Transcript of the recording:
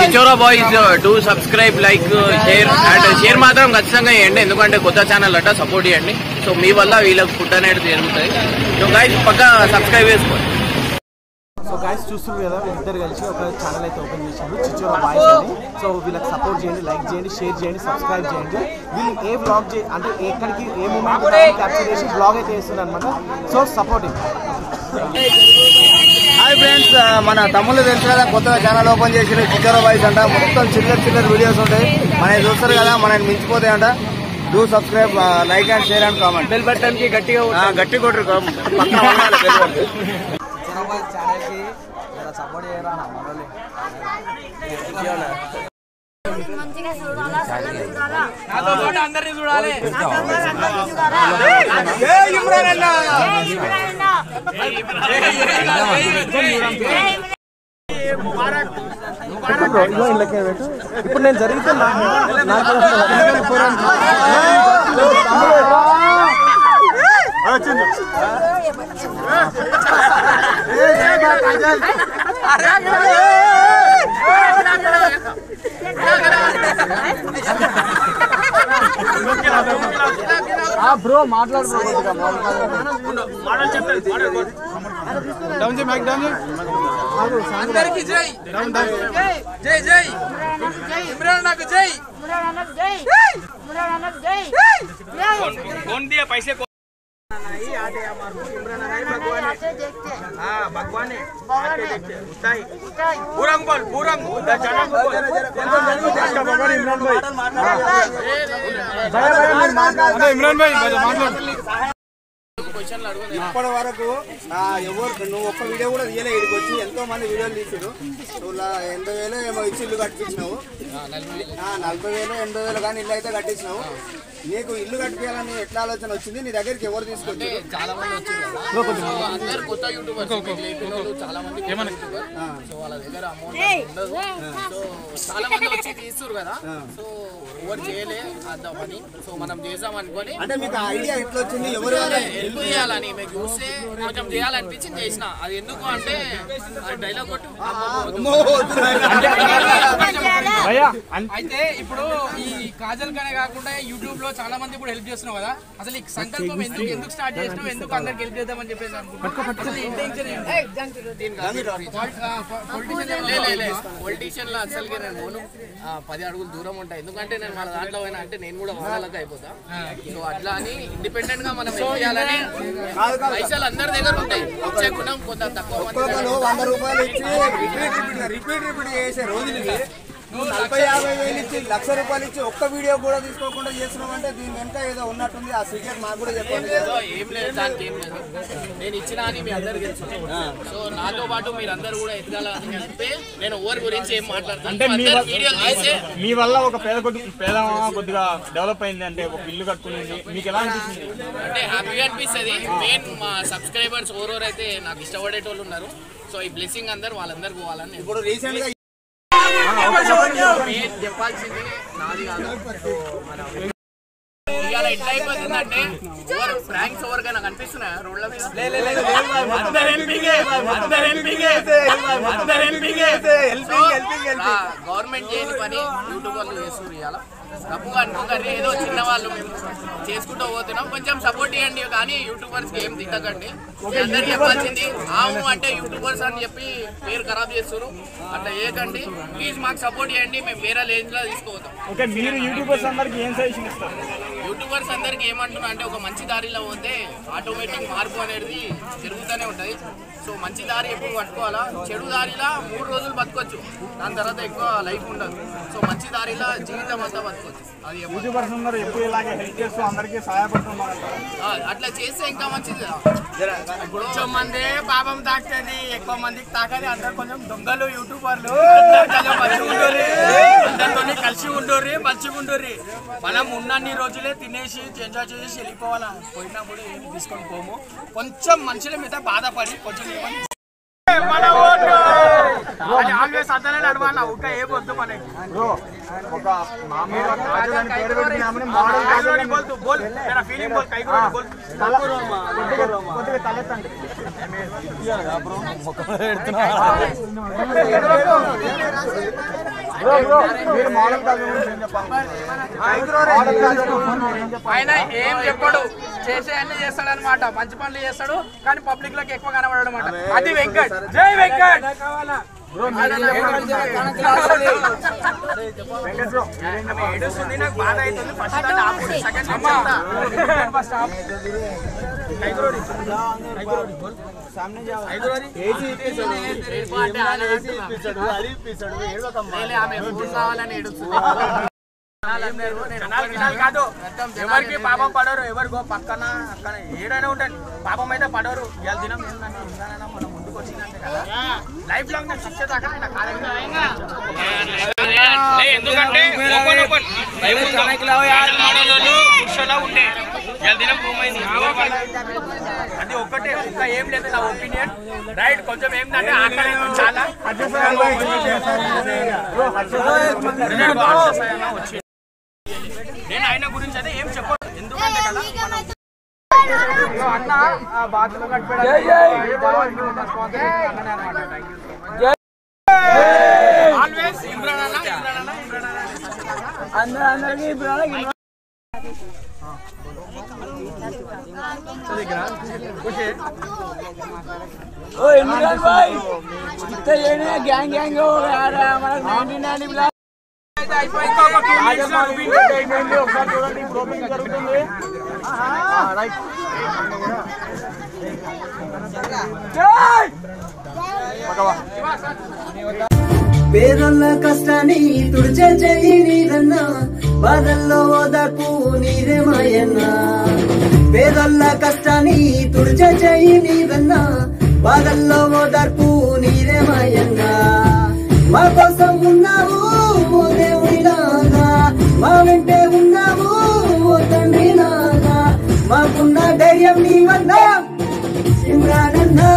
చిచోరా boys do subscribe like share and share మాత్రం ఖచ్చితంగా చేయండి ఎందుకంటే కొత్త ఛానల్ అట్ట సపోర్ట్ చేయండి సో మీ వల్ల వీళ్ళకి ఫుడ్ అనేది జరుగుతుంది సో గైస్ పక్కా సబ్స్క్రైబ్ చేసుకోండి సో గాయస్ చూస్తున్నారు కదా వీళ్ళిద్దరు కలిసి ఒక ఛానల్ అయితే ఓపెన్ చేశారు చిచ్చోరా బాయ్స్ అని సో వీళ్ళకి సపోర్ట్ చేయండి లైక్ చేయండి షేర్ చేయండి సబ్స్క్రైబ్ చేయండి వీళ్ళు ఏ బ్లాగ్ చే అంటే ఎక్కడికి ఏ మూమెంట్ క్యాప్చర్ చేసి బ్లాగ్ అయితే చేస్తున్నారు అనమాట సో సపోర్ట్ హాయ్ ఫ్రెండ్స్ మన తమ్ముళ్ళు తెలుసు కదా కొత్తగా ఛానల్ ఓపెన్ చేసిన చిచ్చర బాయ్స్ అంట మొత్తం చిల్లర చిల్లర వీడియోస్ ఉంటాయి మనం చూస్తారు కదా మనం మించిపోతాయి అంట do subscribe like and share and comment bell button కి గట్టిగా గట్టి కొట్టరు పక్కన ఉండాలి bell button. ఛానల్కి సపోర్ట్ చేయరా మంచిగా చూడాలా చల్లగా చూడాలా నాతో పాటు అందరినీ చూడాలి నాతో పాటు అందరినీ చూడాలా జై ఇమ్రాన్ అన్న. జై ఇమ్రాన్. ఇప్పుడు నేను జరిగితే బ్రో మాట్లాడు అందరికి జై జై జై ఇమ్రాన్ నాకు జై ఇమ్రాన్ అన్నకు జై ఇమ్రాన్ అన్నకు జై జై आते देखते भगवान है उठाई పూరం బోల్ పూరం ఇమ్రాన్ భాయ్ మాట్లాడు ఇప్పటి వరకు ఆ, ఎవరు నువ్వు ఒక్క వీడియో కూడా తీయలే ఇక్కడికి వచ్చి ఎంతో మంది వీడియోలు తీసారు నువ్వు లా- ఎనభై వేలు ఏమో ఇచ్చి ఇల్లు కట్టించినావు ఆ, నలభై వేలు ఎనభై వేలు కానీ ఇల్లు అయితే కట్టించినావు నీకు ఇల్లు కట్టించాలని ఎట్లా ఆలోచన వచ్చింది నీ దగ్గరికి ఎవరు తీసుకొచ్చి చాలా మంది వచ్చింది కదా. సో అందరు కొత్త యూట్యూబర్స్ మీకు లేపిన వాళ్ళు చాలా మంది కొత్త యూట్యూబర్. సో వాళ్ళ దగ్గర అమౌంట్ ఉండదు సో చాలా మంది వచ్చి తీస్తారు కదా సో ఎవరు చేయలే అంత పని సో మనం చేసాం అనుకొని అంటే మీకు ఆ ఐడియా ఎట్లా వచ్చింది ఎవరు హెల్ప్ చేయాలని మీకు చూస్తే కొంచెం చేయాలనిపించింది చేసిన అది ఎందుకు అంటే డైలాగ్ కొట్టు అయితే ఇప్పుడు ఈ కాజల్ కనే కాకుండా యూట్యూబ్ లో చాలా మంది ఇప్పుడు హెల్ప్ చేస్తున్నావు కదా అసలు ఈ సంకల్పం ఎందుకు ఎందుకు స్టార్ట్ చేసినావు ఎందుకు అందరికి హెల్ప్ చేద్దామని చెప్పేసి అనుకుంటున్నావు అసలు ఇంటెన్షన్ పొలిటీషియన్ లో అసలుకి నేను పోను ఆ, పది అడుగులు దూరం ఉంటాయి ఎందుకంటే నేను మన దాంట్లో పోయినా అంటే నేను కూడా వాళ్ళకి అయిపోతా సో అట్లా అని ఇండిపెండెంట్ గా మనం ఏం చేయాలని పైసలు అందరి దగ్గర ఉంటాయి వచ్చే గుణం కొంత తక్కువ మంది దగ్గర ఒక్కొక్కరు వంద రూపాయలు ఇచ్చి రిపీట్ రిపీట్ రిపీట్ రిపీట్ చేసే రోజులు ఇవి. నువ్వు నలభై యాభై వేలు ఇచ్చి లక్ష రూపాయలు ఇచ్చి ఒక్క వీడియో కూడా తీసుకోకుండా చేస్తున్నావు అంటే దీని వెనక ఏదో ఉన్నట్టుంది ఆ సీక్రెట్ మాకు కూడా చెప్పండి సో ఏం లేదు దానికి ఏం లేదు నేను ఇచ్చిన అని మీ అందరికి తెలుసు సో నాతో పాటు మీరు అందరూ కూడా ఎదగాలని చెప్పి నేను ఓవర్ గురించి ఏం మాట్లాడుతాను అందరు వీడియోలు తీసే మీ వల్ల ఒక పేద కొద్ది పేద కొద్దిగా డెవలప్ అయింది అంటే ఒక ఇల్లు కట్టుకునింది మీకు ఎలా అనిపిస్తుంది అంటే హ్యాపీగా అనిపిస్తుంది మెయిన్ మా సబ్స్క్రైబర్స్ ఓవర్ అయితే నాకు ఇష్టపడేటోళ్ళు ఉన్నారు సో ఈ బ్లెస్సింగ్ అందరు వాళ్ళందరికి పోవాలని నేను ఇప్పుడు రీసెంట్ గా మెయిన్ చెప్పాల్సింది నాది కాదు సో మన ఇవాళ ఎట్లా అయిపోతుందంటే ఓవర్ ప్రాంక్స్ ఓవర్ గా నాకు అనిపిస్తున్నాయా రోడ్ల మీద అందరు helping ఏ, అందరు helping ఏ, అందరు helping ఏ. సో, ఆ, గవర్నమెంట్ చేయని పని యూట్యూబర్లు చేస్తున్నారు ఇవాళ తప్పుగా అనుకోకండి ఏదో చిన్న వాళ్ళు మేము చేసుకుంటూ పోతున్నాం కొంచెం సపోర్ట్ చేయండి కానీ యూట్యూబర్స్ కి ఏం తిట్టకండి మీ అందరికి చెప్పాల్సింది ఆము అంటే యూట్యూబర్స్ అని చెప్పి పేరు ఖరాబ్ చేస్తారు అట్లా చేయకండి ప్లీజ్ మాకు సపోర్ట్ చేయండి మేము వేరే రేంజ్ లో తీసుకుపోతాం ఓకే మీరు యూట్యూబర్స్ అందరికి ఏం సజెషన్ ఇస్తారు యూట్యూబర్స్ అందరికి ఏమంటున్నా అంటే ఒక మంచి దారిలో పోతే ఆటోమేటిక్ మార్పు అనేది జరుగుతూనే ఉంటుంది సో మంచి దారి ఎప్పుడు పట్టుకోవాలా చెడు దారిలో మూడు రోజులు బతకొచ్చు దాని తర్వాత ఎక్కువ లైఫ్ ఉండదు సో మంచి దారిలో జీవితం అంతా బతకొచ్చు అది ఎప్పుడు యూట్యూబర్స్ అందరూ ఎప్పుడు ఇలాగే హెల్ప్ చేస్తూ అందరికీ సహాయపడుతున్నారు ఆ, అట్లా చేస్తే ఇంకా మంచిది కదా ఇప్పుడు కొంచెం మంది పాపం తాకుతుంది ఎక్కువ మందికి తాకని అందరు కొంచెం దొంగలు యూట్యూబర్లు అందరితో కలిసి ఉండోర్రి మంచిగా ఉండోర్రి మనం ఉన్నన్ని రోజులే తినేసి ఎంజాయ్ చేసి వెళ్ళిపోవాలా పోయినప్పుడు ఏమి తీసుకొని పోము కొంచెం మనుషుల మీద బాధపడి కొంచెం ఏమని మన ఓటు అది ఆల్వేస్ అతనే నడవాలా ఊక ఏ వద్దు మనకి బ్రో ఒక మామూలుగా కాజల్ అని పేరు పెట్టినామని మోడల్ కైగోడి బోల్ తు, బోల్ तेरा फीलिंग बोल कईगोडी बोल కొద్దిగా కొద్దిగా తలెత్తండి మీరు మోడల్ కాదు గురించి ఏం చెప్పాలి ఆయన ఏం చెప్పడు చేసే అన్ని చేస్తాడు అనమాట మంచి పనులు చేస్తాడు కానీ పబ్లిక్ లోకి ఎక్కువ కనబడడు అనమాట అది వెంకట్ జై వెంకట్ ఆమె ఏడుస్తుంది నాకు బాధ అవుతుంది ఫస్ట్ దాన్ని ఆపు. సెకండ్ సెకండ్ ఫస్ట్ ఆపు. కైగురోడి. కైగురోడి. బోల్. కైగురోడి. అంటే ఆయన అంటున్నా. లేలే, ఆమె ఫోన్ కావాలని ఏడుస్తుంది జనాలు గినాలు కాదు ఎవరికి పాపం పడరు ఎవరికో పక్కన అక్కడ ఏడైనా ఉంటాడు పాపం అయితే పడరు ఇవాళ దినం ఏంటంటే ఉండాలన్నా మనం ముందుకు వచ్చిందంటే కదా లైఫ్ లాంగ్ నేను శిక్ష దాకా నా కాలేజీ ఎందుకంటే ఓపెన్ ఓపెన్ పురుషులా ఉండే ఇవాళ దినం ప్రూవ్ అయింది అది ఒక్కటే ఇంకా ఏం లేదు నా ఒపీనియన్ రైట్ కొంచెం ఏంటంటే ఆకలి అవుతుంది చాలా వచ్చింది నేను ఆయన గురించి అయితే ఏం చెప్పను ఎందుకంటే కదా మనం అన్న ఆ బాత్రూమ్ ఆల్వేస్ ఇమ్రాన్ అన్న ఇమ్రాన్ అన్న ఇమ్రాన్ అన్న అందరికీ ఇప్పుడు ओ इमरान भाई इतना ये नहीं गैंग गैंग हो गया रहा है हमारा नाइनटी नाइन ब्लॉक ఇంకొక two minutes లో చూపించు. ఒకసారి చూడండి ఇప్పుడు ఓపెనింగ్ జరుగుతుంది రైట్ పేదల కష్టాన్ని తుడిచే చెయ్యి నీరన్నా బాధల్లో ఓదార్పు నీరే మాయన్నా పేదల కష్టాన్ని తుడిచే చెయ్యి నీరన్నా బాధల్లో ఓదార్పు నీరే మాయన్నా మా కోసం ఉన్నావు ఓ దేవుడిలాగా మా వెంటే ఉన్నావు ఓ తండ్రిలాగా మాకున్న ధైర్యం నీ వల్ల ఇమ్రాన్ అన్నా